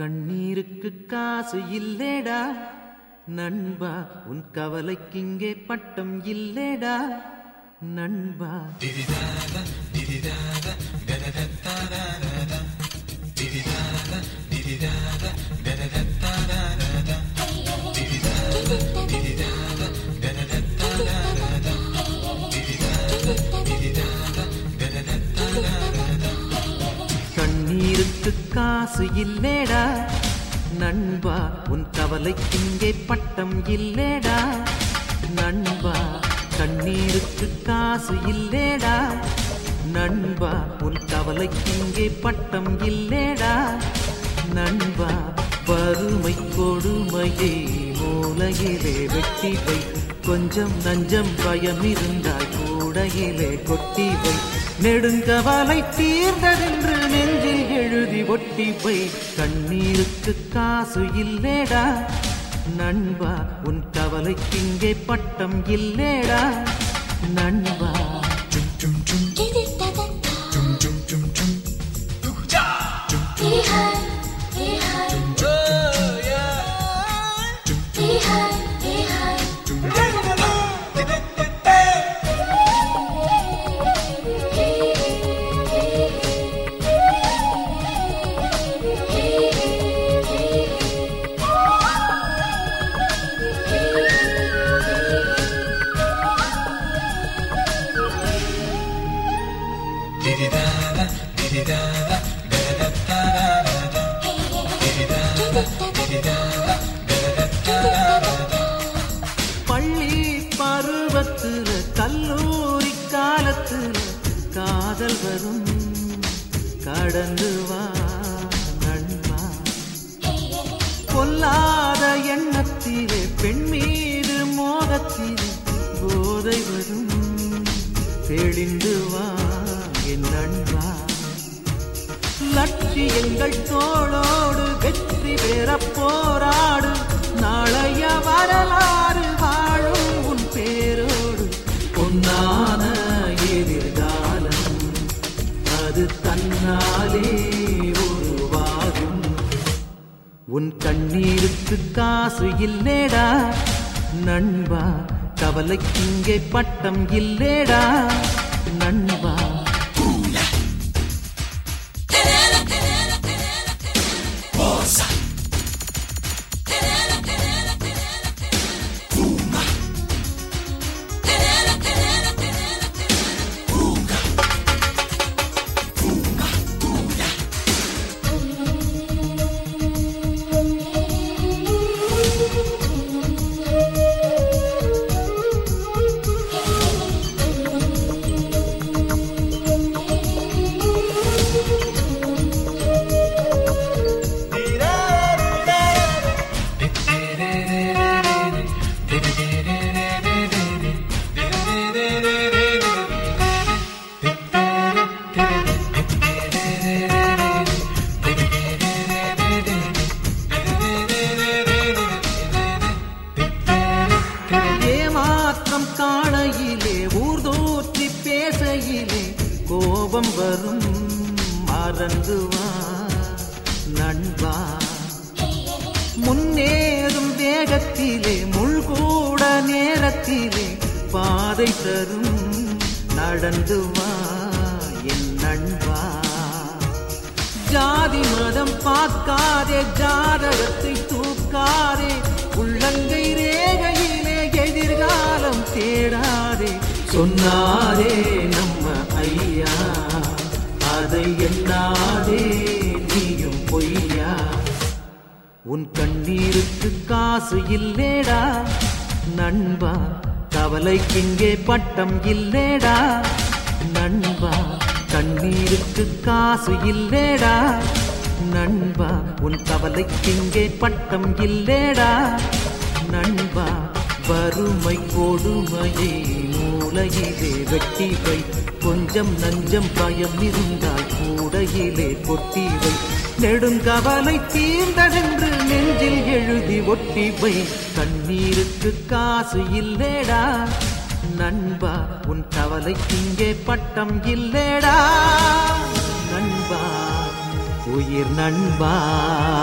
கண்ணீருக்கு காசு இல்லேடா நண்பா உன் கவலைக்கு இங்கே பட்டம் இல்லேடா நண்பா கண்ணீருக்கு காசு இல்லேடா நண்பா உன் கவலைக்கு இங்கே பட்டம் இல்லேடா நண்பா கண்ணீருக்கு காசு இல்லேடா நண்பா உன் கவலைக்கு இங்கே பட்டம் இல்லேடா நண்பா வறுமை கொடுமையை மூலையிலே வெட்டி வை கொஞ்சம் நஞ்சம் பயம் இருந்தால் கூடையிலே கொட்டி வை நெடுங்கவலை தீர்ந்ததென்று நெஞ்சில் எழுதி ஒட்டி வை கண்ணீருக்கு காசு இல்லேடா நண்பா உன் கவலைக்கு இங்கே பட்டம் இல்லேடா நண்பா பள்ளி பருவத்துல கல்லூரி காலத்துல காதல் வரும் கடந்து வா நண்பா கொல்லாத எண்ணத்திலே பெண் மீது மோகத்திலே போதை வரும் தெளிந்து வா என் நண்பா லட்சியங்கள் தோளோடு வெற்றி பெற போராடு நாளைய வரலாறு வாழும் உன் பேரோடு பொன்னான எதிர்காலம் அது தன்னாலே உருவாகும் உன் கண்ணீருக்கு காசு இல்லேடா நண்பா கவலைக்கு இங்கே பட்டம் இல்லேடா நண்பா ஏமாற்றம் காணையிலே ஊர்தோற்றி பேசையிலே கோபம் வரும் மறந்துவா நண்பா முன்னேறும் வேகத்திலே முள்கூட நேரத்திலே பாதை தரும் நடந்து வா என் நண்பா ஜாதி மதம் பார்க்காதே ஜாதகத்தை தூக்காதே உள்ளங்கை ரேகையிலே எதிர்காலம் தேடாதே சொன்னாரே நம்ம ஐயா அதை எண்ணாதே நீயும் பொய்யா உன் கண்ணீருக்கு காசு இல்லேடா நண்பா கவலைக்கு இங்கே பட்டம் இல்லேடா நண்பா கண்ணீருக்கு காசு இல்லேடா நண்பா உன் கவலைக்கு இங்கே பட்டம் இல்லேடா நண்பா வறுமை கொடுமையை மூலையிலே வெட்டி வை கொஞ்சம் நஞ்சம் பயம் இருந்தால் கூடையிலே கொட்டி வை நெடுங்கவலை தீர்ந்ததென்று நெஞ்சில் எழுதி ஒட்டி வை கண்ணீருக்கு காசு இல்லேடா நண்பா உன் கவலைக்கு இங்கே பட்டம் இல்லேடா நண்பா உயிர் நண்பா